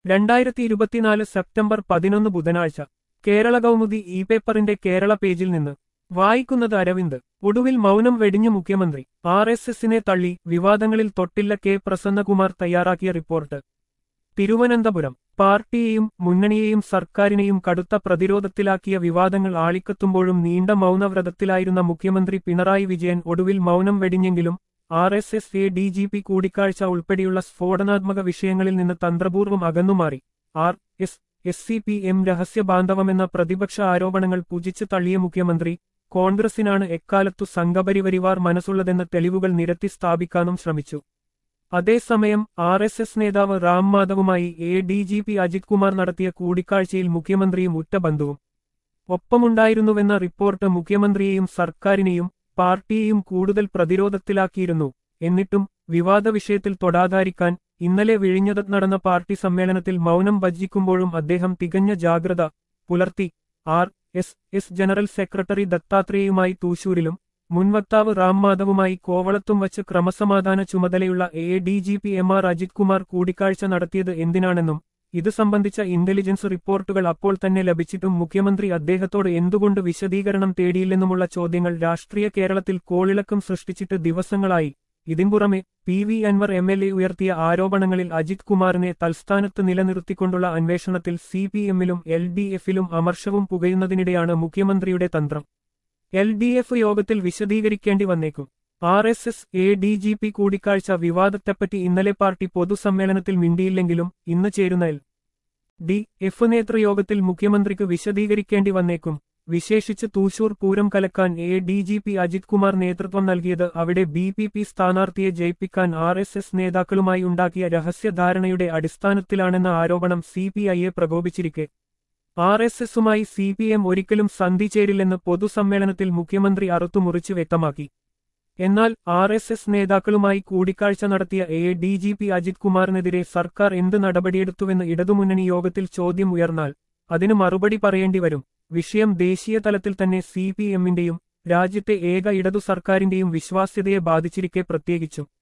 രണ്ടായിരത്തി ഇരുപത്തിനാല് സെപ്റ്റംബർ പതിനൊന്ന് ബുധനാഴ്ച കേരള കൗമുദി ഇ പേപ്പറിന്റെ കേരള പേജിൽ നിന്ന് വായിക്കുന്നത് അരവിന്ദ് ഒടുവിൽ മൗനം വെടിഞ്ഞു മുഖ്യമന്ത്രി ആർ എസ് എസിനെ തള്ളി വിവാദങ്ങളിൽ തൊട്ടില്ല കെ പ്രസന്നകുമാർ തയ്യാറാക്കിയ റിപ്പോർട്ട് തിരുവനന്തപുരം പാർട്ടിയെയും മുന്നണിയെയും സർക്കാരിനെയും കടുത്ത പ്രതിരോധത്തിലാക്കിയ വിവാദങ്ങൾ ആളിക്കത്തുമ്പോഴും നീണ്ട മൗനവ്രതത്തിലായിരുന്ന മുഖ്യമന്ത്രി പിണറായി വിജയൻ ഒടുവിൽ മൗനം വെടിഞ്ഞെങ്കിലും R S S A D G P കൂടിക്കാഴ്ച ഉൾപ്പെടെയുള്ള സ്ഫോടനാത്മക വിഷയങ്ങളിൽ നിന്ന് തന്ത്രപൂർവ്വം അകന്നുമാറി R S S C P M രഹസ്യബാന്ധവമെന്ന പ്രതിപക്ഷ ആരോപണങ്ങൾ പുജിച്ചു തള്ളിയ മുഖ്യമന്ത്രി കോൺഗ്രസിനാണ് എക്കാലത്തു സംഘപരിവരിവാർ മനസ്സുള്ളതെന്ന തെളിവുകൾ നിരത്തി സ്ഥാപിക്കാനും ശ്രമിച്ചു അതേസമയം ആർ എസ് എസ് നേതാവ് റാം മാധവുമായി A D G P Ajith Kumar നടത്തിയ കൂടിക്കാഴ്ചയിൽ മുഖ്യമന്ത്രിയും ഉറ്റ ബന്ധുവും ഒപ്പമുണ്ടായിരുന്നുവെന്ന റിപ്പോർട്ട് മുഖ്യമന്ത്രിയെയും സർക്കാരിനെയും പാർട്ടിയെയും കൂടുതൽ പ്രതിരോധത്തിലാക്കിയിരുന്നു എന്നിട്ടും വിവാദ വിഷയത്തിൽ തൊടാതാരിക്കാൻ ഇന്നലെ വിഴിഞ്ഞത് നടന്ന പാർട്ടി സമ്മേളനത്തിൽ മൗനം ഭജിക്കുമ്പോഴും അദ്ദേഹം തികഞ്ഞ ജാഗ്രത പുലർത്തി R S S general secretary ദത്താത്രേയുമായി തൂശൂരിലും മുൻവക്താവ് റാം മാധവുമായി കോവളത്തും വച്ച് ക്രമസമാധാന ചുമതലയുള്ള A D G P M R Ajith Kumar കൂടിക്കാഴ്ച നടത്തിയത് എന്തിനാണെന്നും ഇത് സംബന്ധിച്ച ഇന്റലിജൻസ് റിപ്പോർട്ടുകൾ അപ്പോൾ തന്നെ ലഭിച്ചിട്ടും മുഖ്യമന്ത്രി അദ്ദേഹത്തോട് എന്തുകൊണ്ട് വിശദീകരണം തേടിയില്ലെന്നുമുള്ള ചോദ്യങ്ങൾ രാഷ്ട്രീയ കേരളത്തിൽ കോളിളക്കം സൃഷ്ടിച്ചിട്ട് ദിവസങ്ങളായി ഇതിൻപുറമെ P V Anwar M L A ഉയർത്തിയ ആരോപണങ്ങളിൽ അജിത് കുമാറിനെ തൽസ്ഥാനത്ത് നിലനിർത്തിക്കൊണ്ടുള്ള അന്വേഷണത്തിൽ സി പി എമ്മിലും എൽ ഡി എഫിലും അമർഷവും പുകയുന്നതിനിടെയാണ് മുഖ്യമന്ത്രിയുടെ തന്ത്രം എൽ ഡി എഫ് യോഗത്തിൽ വിശദീകരിക്കേണ്ടി വന്നേക്കും R S S A D G P കൂടിക്കാഴ്ച വിവാദത്തെപ്പറ്റി ഇന്നലെ പാർട്ടി പൊതുസമ്മേളനത്തിൽ മിണ്ടിയില്ലെങ്കിലും ഇന്ന് ചേരുന്ന എൽ ഡി എഫ് നേതൃയോഗത്തിൽ മുഖ്യമന്ത്രിക്ക് വിശദീകരിക്കേണ്ടി വന്നേക്കും വിശേഷിച്ച് തൂശൂർ പൂരം കലക്കാൻ A D G P Ajith Kumar നേതൃത്വം നൽകിയത് അവിടെ ബി പി പി സ്ഥാനാർത്ഥിയെ ജയിപ്പിക്കാൻ ആർ എസ് എസ് നേതാക്കളുമായി ഉണ്ടാക്കിയ രഹസ്യധാരണയുടെ അടിസ്ഥാനത്തിലാണെന്ന ആരോപണം സി പി ഐയെ പ്രകോപിച്ചിരിക്കെ ആർ എസ് എസുമായി സി പി എം ഒരിക്കലും സന്ധി ചേരില്ലെന്ന് പൊതുസമ്മേളനത്തിൽ മുഖ്യമന്ത്രി അറുത്തുമുറിച്ച് വ്യക്തമാക്കി എന്നാൽ ആർ എസ് എസ് നേതാക്കളുമായി കൂടിക്കാഴ്ച നടത്തിയ A D G P Ajith കുമാറിനെതിരെ സർക്കാർ എന്ത് നടപടിയെടുത്തുവെന്ന് ഇടതുമുന്നണി യോഗത്തിൽ ചോദ്യം ഉയർന്നാൽ അതിന് മറുപടി പറയേണ്ടി വരും വിഷയം ദേശീയ തലത്തിൽ തന്നെ സി പി എമ്മിന്റെയും രാജ്യത്തെ ഏക ഇടതു സർക്കാരിന്റെയും വിശ്വാസ്യതയെ ബാധിച്ചിരിക്കെ പ്രത്യേകിച്ചും